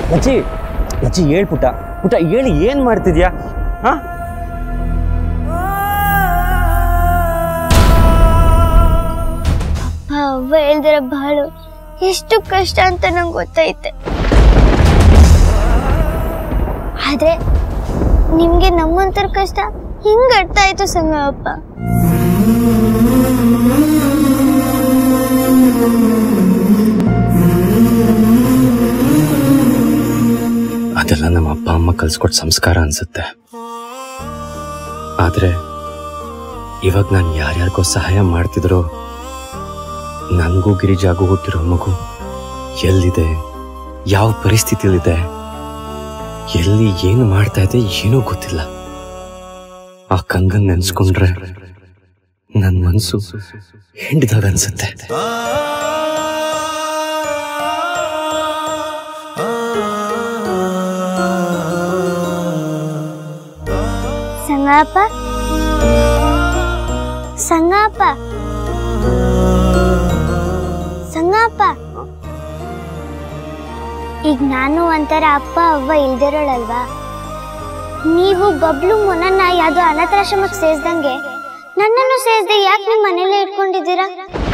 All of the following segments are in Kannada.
ಲಚ್ಚಿ ಲಚ್ಚಿ ಹೇಳ್ ಪುಟ್ಟ ಪುಟ್ಟ ಹೇಳಿ ಏನ್ ಮಾಡ್ತಿದ್ಯಾ ಹಾ ಅಪ್ಪ ಅವ್ವ ಹೇಳ್ದಿರ ಬಾಳು ಎಷ್ಟು ಕಷ್ಟ ಅಂತ ನಂಗೆ ಗೊತ್ತೈತೆ ಆದ್ರೆ ನಿಮ್ಗೆ ನಮ್ಮಂತರ ಕಷ್ಟ ಹಿಂಗ್ ಅರ್ಥ ಆಯ್ತು ಸಂಗಪ್ಪ ಅದೆಲ್ಲ ನಮ್ಮ ಅಪ್ಪ ಅಮ್ಮ ಕಲ್ಸ್ಕೊಟ್ ಸಂಸ್ಕಾರ ಅನ್ಸುತ್ತೆ ಆದ್ರೆ ಇವಾಗ ನಾನು ಯಾರ್ಯಾರಿಗೋ ಸಹಾಯ ಮಾಡ್ತಿದ್ರು ನನಗೂ ಗಿರಿಜಾಗೂ ಹುಟ್ಟಿರೋ ಮಗು ಎಲ್ಲಿದೆ ಯಾವ ಪರಿಸ್ಥಿತಿಯಲ್ಲಿದೆ ಎಲ್ಲಿ ಏನು ಮಾಡ್ತಾ ಇದೆ ಏನೂ ಗೊತ್ತಿಲ್ಲ ಆ ಕಂಗನ್ ನೆನ್ಸ್ಕೊಂಡ್ರೆ ನನ್ ಮನ್ಸು ಹೆಂಡಿದಾಗ ಅನ್ಸುತ್ತೆ ಸಂಗಪ್ಪ ಸಂಗಪ್ಪ ಸಂಗಪ್ಪ ಈಗ ನಾನು ಒಂಥರ ಅಪ್ಪ ಅವ್ವ ಇಲ್ದಿರೋಳಲ್ವಾ ನೀವು ಬಬ್ಲು ಮೊನನ್ನ ಯಾವ್ದೋ ಅನಾಥಾಶ್ರಮಕ್ಕೆ ಸೇರಿಸ್ದಂಗೆ ನನ್ನನ್ನು ಸೇರಿಸ್ದೆ ಯಾಕೆ ನಿಮ್ಮ ಮನೇಲೇ ಇಟ್ಕೊಂಡಿದ್ದೀರಾ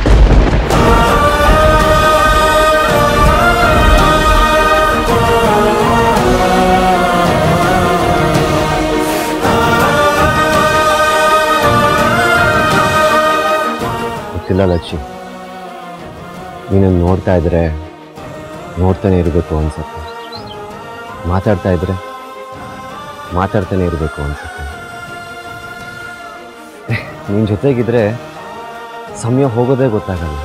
ಗೊತ್ತಿಲ್ಲ ಲಚ್ಚಿ ನೀನನ್ನು ನೋಡ್ತಾ ಇದ್ರೆ ನೋಡ್ತಾನೆ ಇರಬೇಕು ಅನ್ಸುತ್ತೆ ಮಾತಾಡ್ತಾ ಇದ್ರೆ ಮಾತಾಡ್ತಾನೆ ಇರಬೇಕು ಅನ್ಸುತ್ತೆ ನಿನ್ನ ಜೊತೆಗಿದ್ರೆ ಸಮಯ ಹೋಗೋದೇ ಗೊತ್ತಾಗಲ್ಲ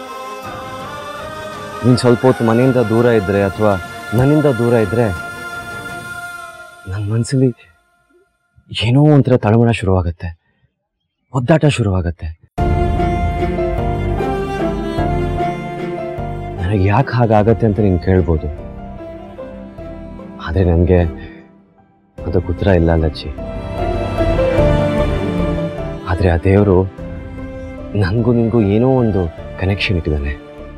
ನೀನು ಸ್ವಲ್ಪ ಹೊತ್ತು ಮನೆಯಿಂದ ದೂರ ಇದ್ದರೆ ಅಥವಾ ನನ್ನಿಂದ ದೂರ ಇದ್ದರೆ ನನ್ನ ಮನಸ್ಸಲ್ಲಿ ಏನೋ ಒಂಥರ ತಳಮಳ ಶುರುವಾಗತ್ತೆ ಒದ್ದಾಟ ಶುರುವಾಗತ್ತೆ ನನಗೆ ಯಾಕೆ ಹಾಗಾಗತ್ತೆ ಅಂತ ನೀನು ಕೇಳ್ಬೋದು ಆದರೆ ನನಗೆ ಅದಕ್ಕೆ ಉತ್ತರ ಇಲ್ಲ ಲಚ್ಚಿ ಆದರೆ ಆ ದೇವರು ನನಗೂ ನಿನಗೂ ಏನೋ ಒಂದು ಕನೆಕ್ಷನ್ ಇಟ್ಟಿದ್ದಾನೆ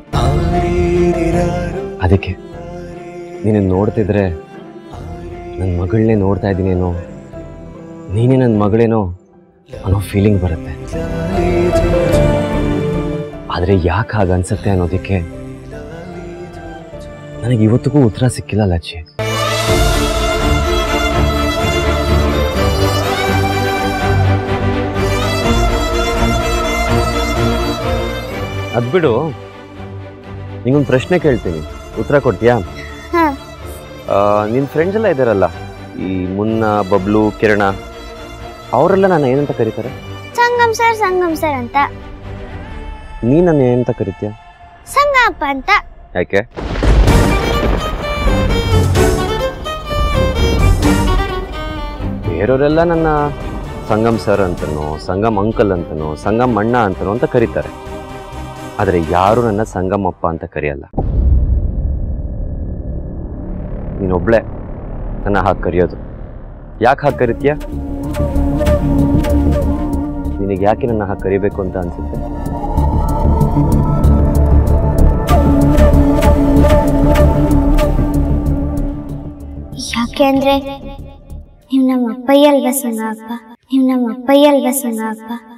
ಅದಕ್ಕೆ ನೀನು ನೋಡ್ತಿದ್ರೆ ನನ್ನ ಮಗಳನ್ನೇ ನೋಡ್ತಾ ಇದ್ದೀನೇನೋ ನೀನೇ ನನ್ನ ಮಗಳೇನೋ ಅನ್ನೋ ಫೀಲಿಂಗ್ ಬರುತ್ತೆ ಆದರೆ ಯಾಕೆ ಹಾಗೆ ಅನ್ಸುತ್ತೆ ಅನ್ನೋದಕ್ಕೆ ನನಗೆ ಇವತ್ತಿಗೂ ಉತ್ತರ ಸಿಕ್ಕಿಲ್ಲ ಲಚ್ಚಿ ಅದ್ಬಿಡು ನಿಂಗೊಂದು ಪ್ರಶ್ನೆ ಕೇಳ್ತೀನಿ ಉತ್ತರ ಕೊಡ್ತೀಯಾ ಹಾ ನಿನ್ನ ಫ್ರೆಂಡ್ಸ್ ಎಲ್ಲ ಇದ್ದಾರಲ್ಲ ಈ ಮುನ್ನ ಬಬ್ಲು ಕಿರಣ ಅವರೆಲ್ಲ ನಾನು ಏನಂತ ಕರೀತಾರೆ ಸಂಗಮ್ ಸರ್ ಸಂಗಮ್ ಸರ್ ಅಂತ ನೀ ನನ್ನ ಏನಂತ ಕರಿತೀಯ ಸಂಗಪ್ಪ ಅಂತ ಯಾಕೆ ಬೇರೆಯವರೆಲ್ಲ ನನ್ನ ಸಂಗಮ್ ಸರ್ ಅಂತನೋ ಸಂಗಮ್ ಅಂಕಲ್ ಅಂತನೋ ಸಂಗಮ್ ಅಣ್ಣ ಅಂತನೋ ಅಂತ ಕರೀತಾರೆ ಆದರೆ ಯಾರು ನನ್ನ ಸಂಗಮಪ್ಪ ಅಂತ ಕರೆಯಲ್ಲ ನೀನೊಬ್ಳೆ ನನ್ನ ಹಾಗೆ ಕರೆಯೋದು ಯಾಕೆ ಹಾಗೆ ಕರಿತೀಯ ನಿನಗೆ ಯಾಕೆ ನನ್ನ ಹಾಗೆ ಕರಿಬೇಕು ಅಂತ ಅನ್ಸುತ್ತೆ ಯಾಕೆ ಅಂದ್ರೆ ನೀವು ನಮ್ಮ ಅಪ್ಪಯ್ಯ ಅಲ್ವಾ ಸಂಗಪ್ಪ ನೀವು ನಮ್ಮ ಅಪ್ಪಯ್ಯ ಅಲ್ವಾ ಸಂಗಪ್ಪ